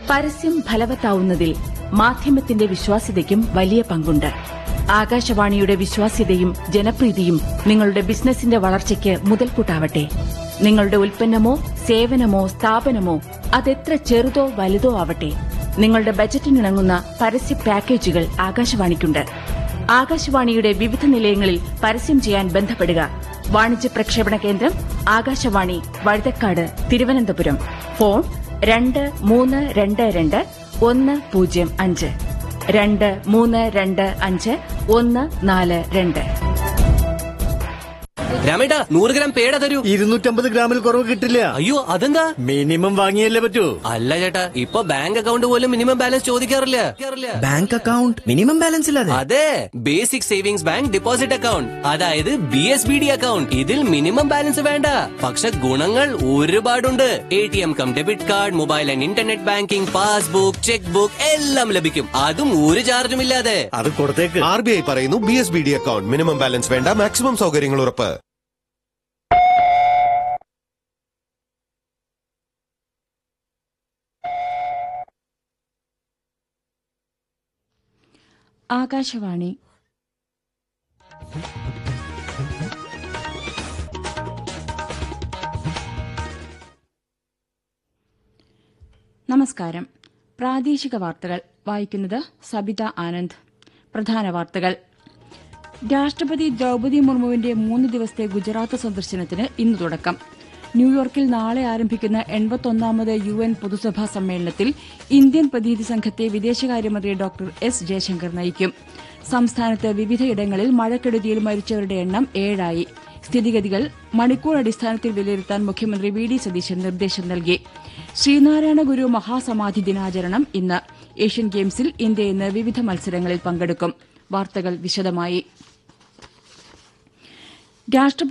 പരസ്യം ഫലവത്താവുന്നതിൽ മാധ്യമത്തിന്റെ വിശ്വാസ്യതയ്ക്കും വലിയ പങ്കുണ്ട് ആകാശവാണിയുടെ വിശ്വാസ്യതയും ജനപ്രീതിയും നിങ്ങളുടെ ബിസിനസിന്റെ വളർച്ചയ്ക്ക് മുതൽക്കൂട്ടാവട്ടെ നിങ്ങളുടെ ഉൽപ്പന്നമോ സേവനമോ സ്ഥാപനമോ അതെത്ര ചെറുതോ വലുതോ ആവട്ടെ നിങ്ങളുടെ ബജറ്റിനിണങ്ങുന്ന പരസ്യ പാക്കേജുകൾ ആകാശവാണിക്കുണ്ട് ആകാശവാണിയുടെ വിവിധ നിലയങ്ങളിൽ പരസ്യം ചെയ്യാൻ ബന്ധപ്പെടുക വാണിജ്യ പ്രക്ഷേപണ കേന്ദ്രം ആകാശവാണി വഴുതക്കാട് തിരുവനന്തപുരം ഫോൺ രണ്ട് മൂന്ന് രണ്ട് രണ്ട് ഒന്ന് പൂജ്യം അഞ്ച് രണ്ട് മൂന്ന് രണ്ട് അഞ്ച് ഒന്ന് നാല് രണ്ട് രാമേട്ടാ നൂറ് ഗ്രാം പേട തരൂ ഇരുന്നൂറ്റമ്പത് ഗ്രാമിൽ കുറവ് കിട്ടില്ല അയ്യോ അതെന്താ മിനിമം വാങ്ങിയല്ലേ പറ്റൂ അല്ല ചേട്ടാ ഇപ്പൊ ബാങ്ക് അക്കൗണ്ട് പോലും മിനിമം ബാലൻസ് ചോദിക്കാറില്ല ബാങ്ക് അക്കൗണ്ട് മിനിമം ബാലൻസ് ഇല്ലാതെ അതെ basic savings bank deposit account അതായത് B S B D account ഇതിൽ മിനിമം ബാലൻസ് വേണ്ട പക്ഷെ ഗുണങ്ങൾ ഒരുപാടുണ്ട് A T M cum debit card mobile and internet banking passbook cheque book എല്ലാം ലഭിക്കും അതും ഒരു ചാർജും ഇല്ലാതെ അത് കൊടുത്തേക്ക് ആർ ബി ഐ പറയുന്നു B S B D account minimum balance വേണ്ട മാക്സിമം സൗകര്യങ്ങൾ ഉറപ്പ് ആകാശവാണി നമസ്കാരം പ്രാദേശിക വാർത്തകൾ വായിക്കുന്നത് സബിത ആനന്ദ് പ്രധാന വാർത്തകൾ രാഷ്ട്രപതി ദ്രൌപതി മുർമുവിന്റെ മൂന്ന് ദിവസത്തെ ഗുജറാത്ത് സന്ദർശനത്തിന് ഇന്ന് തുടക്കം ന്യൂയോർക്കിൽ നാളെ ആരംഭിക്കുന്ന എൺപത്തൊന്നാമത് യു എൻ പൊതുസഭാ സമ്മേളനത്തിൽ ഇന്ത്യൻ പ്രതിനിധി സംഘത്തെ വിദേശകാര്യമന്ത്രി ഡോക്ടർ എസ് ജയശങ്കർ നയിക്കും സംസ്ഥാനത്ത് വിവിധയിടങ്ങളിൽ മഴക്കെടുതിയിൽ മരിച്ചവരുടെ എണ്ണം ഏഴായി സ്ഥിതിഗതികൾ മണിക്കൂർ അടിസ്ഥാനത്തിൽ വിലയിരുത്താൻ മുഖ്യമന്ത്രി വി ഡി സതീശൻ നിർദ്ദേശം നൽകി ശ്രീനാരായണ ഗുരു മഹാസമാധി ദിനാചരണം ഇന്ന് ഏഷ്യൻ ഗെയിംസിൽ ഇന്ത്യ ഇന്ന് വിവിധ മത്സരങ്ങളിൽ പങ്കെടുക്കും വാർത്തകൾ വിശദമായി രാഷ്ട്രപതി